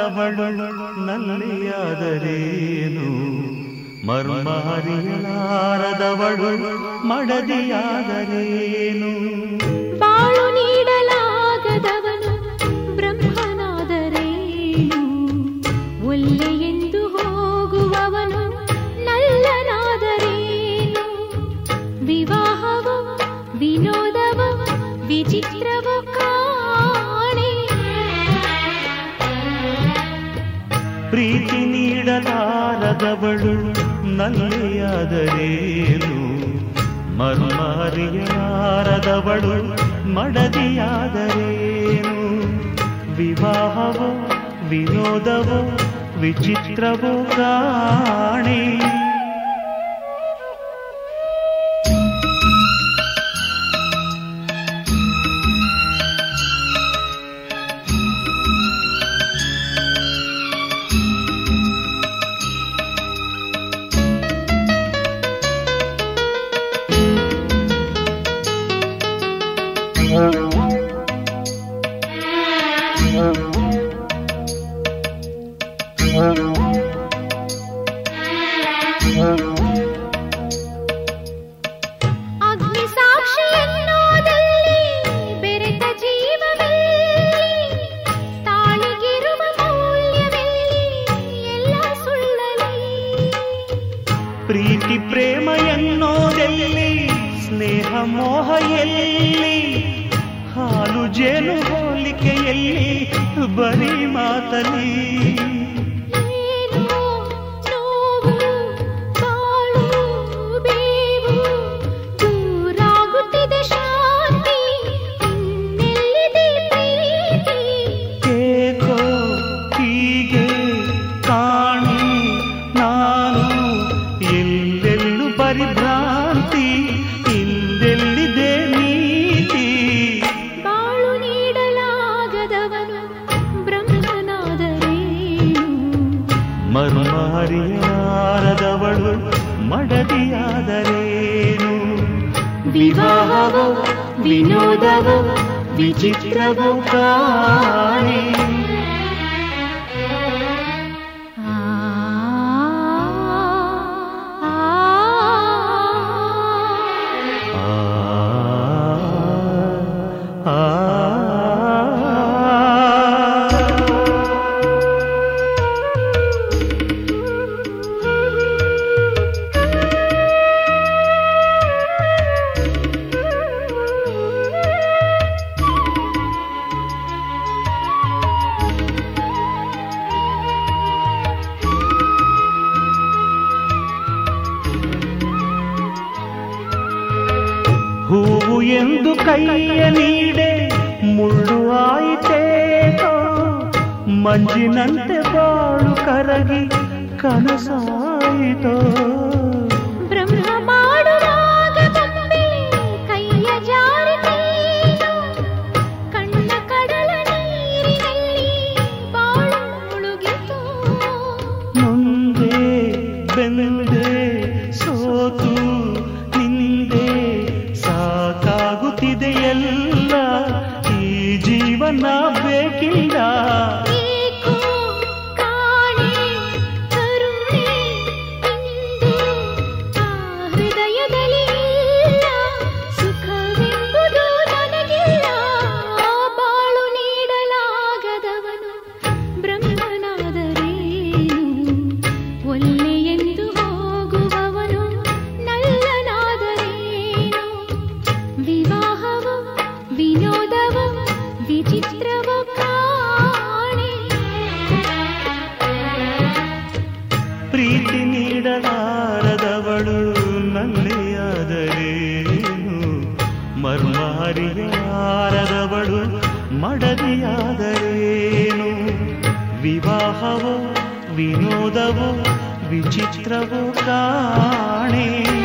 ಮರಳಾರದವಳು ನಲ್ಲಿಯಾದರೇನು ಮರ್ಮಾರಿಯಲಾರದವಳು ಮಡದಿಯಾದರೇನು ಬಾಳು ನೀಡಲಾಗದವನು ಬ್ರಹ್ಮನಾದರೇನು ಒಲ್ಲೆ ಎಂದು ಹೋಗುವವನು ನಲ್ಲನಾದರೇನು ವಿವಾಹವು ವಿನೋದವು ವಿಚಿತ್ರವು ಕಾಣೆ ಪ್ರೀತಿ ನೀಡಲಾರದವಳು ನಲ್ಲಿಯಾದರೇನು ಮರ್ಮಾರಿಯಲಾರದವಳು ಮಡದಿಯಾದರೇನು ವಿವಾಹವೋ ವಿನೋದವೋ ವಿಚಿತ್ರವೋ ಕಾಣೆ ಅಗ್ನಿ ಸಾಕ್ಷಿ ಎನ್ನುವುದಲ್ಲಿ ಬೆರೆತ ಜೀವವೆಲ್ಲಿ ತಾಳಿಗಿರುವ ಮೌಲ್ಯವೆಲ್ಲಿ ಎಲ್ಲ ಸುಳ್ಳಲಿ ಪ್ರೀತಿ ಪ್ರೇಮ ಎನ್ನೋದೆಲ್ಲಿ ಸ್ನೇಹ ಮೋಹ ಎಲ್ಲಿ ಹಾಲು ಜೇನು ಹೋಲಿಕೆಯಲ್ಲಿ ಬರೀ ಮಾತಲಿ ಏನೋ ನೋವು ಬಾಳು ಬೇವು ದೂರಾಗುತ್ತಿದೆ ಶಾಂತಿ ಇನ್ನೆಲ್ಲಿದೆ ಪ್ರೀತಿ ಏಕೋ ಹೀಗೆ ಕಾಣೆ ನಾನು ಎಲ್ಲೆಲ್ಲೂ ಪರಿಭ್ರಾಂತಿ ಹಿಂದೆಲ್ಲಿದೆ ನೀತಿ ಬಾಳು ನೀಡಲಾಗದವನು ಬ್ರಹ್ಮನಾದರೇನು ಮರ್ಮಾರಿಯಾರದವಳು ಮಡದಿಯಾದರೇನು ವಿವಾಹವೋ ವಿನೋದವೋ ವಿಚಿತ್ರವೋ ಕಾಣೆ ಆ ಆ ಆ ಆ ಹೂವು ಎಂದು ಕೈಯ ನೀಡೆ ಮುಳ್ಳು ಆಯಿತೇಕೋ ಮಂಜಿನಂತೆ ಬಾಳು ಕರಗಿ ಕನಸಾಯಿತೋ ಬ್ರಹ್ಮ ಮಾಡುವಾಗ ಬೊಂಬೆ ಕೈಯ ಜಾರಿತೇನು ಕಣ್ಣ ಕಡಲ ನೀರಿನಲ್ಲಿ ಬಾಳು ಮುಳುಗಿತು ನೊಂದೆ ಬೆಂದೆ ಸೋತು ನಿಂದೆ ಸಾಕಾಗುತ್ತಿದೆ ಎಲ್ಲ ಈ ಜೀವನ ಬೇಕಿಲ್ಲ ಏಕೋ ಕಾಣೆ ಕರುಣೆ ಇಂದು ಆ ಹೃದಯದಲ್ಲಿ ಇಲ್ಲ ಸುಖವೆಂಬುದು ನನಗಿಲ್ಲ ಬಾಳು ನೀಡಲಾಗದವನು ಬ್ರಹ್ಮನಾದರೇನು ಒಲ್ಲೆ ಎಂದು ಹೋಗುವವನು ನಲ್ಲನಾದರೇನು ವಿವಾಹವು ವಿನೋದವು ವಿಚಿತ್ರವು ಕಾಣೆ ಪ್ರೀತಿ ನೀಡಲಾರದವಳು ನಲ್ಲೆಯಾದರೇನು ಮರ್ಮಾರಿಯಾರದವಳು ಮಡದಿಯಾದರೇನು ವಿವಾಹವೋ ವಿನೋದವೋ ವಿಚಿತ್ರವೋ ಕಾಣೆ